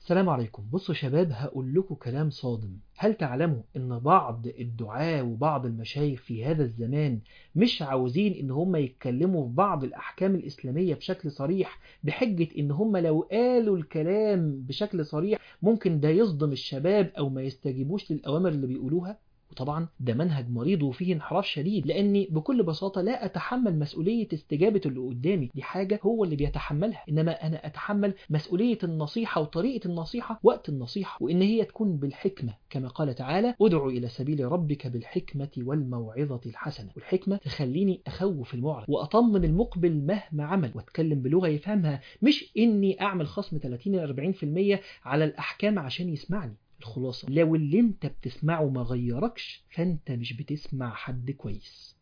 السلام عليكم بصوا شباب هقول لكم كلام صادم هل تعلموا ان بعض الدعاة وبعض المشايخ في هذا الزمان مش عاوزين ان هم يتكلموا في بعض الاحكام الاسلامية بشكل صريح بحجة ان هم لو قالوا الكلام بشكل صريح ممكن ده يصدم الشباب او ما يستجيبوش للاوامر اللي بيقولوها وطبعا ده منهج مريض وفيه انحراف شديد لاني بكل بساطة لا اتحمل مسؤولية استجابة اللي قدامي دي حاجة هو اللي بيتحملها انما انا اتحمل مسؤولية النصيحة وطريقة النصيحة وقت النصيحة وان هي تكون بالحكمة كما قال تعالى ادعو الى سبيل ربك بالحكمة والموعظة الحسنة والحكمة تخليني اخوف المعرض واطمن المقبل مهما عمل واتكلم بلغة يفهمها مش اني اعمل خصم 30 40% على الاحكام عشان يسمعني الخلاصة لو اللي انت بتسمعه ما غيركش فانت مش بتسمع حد كويس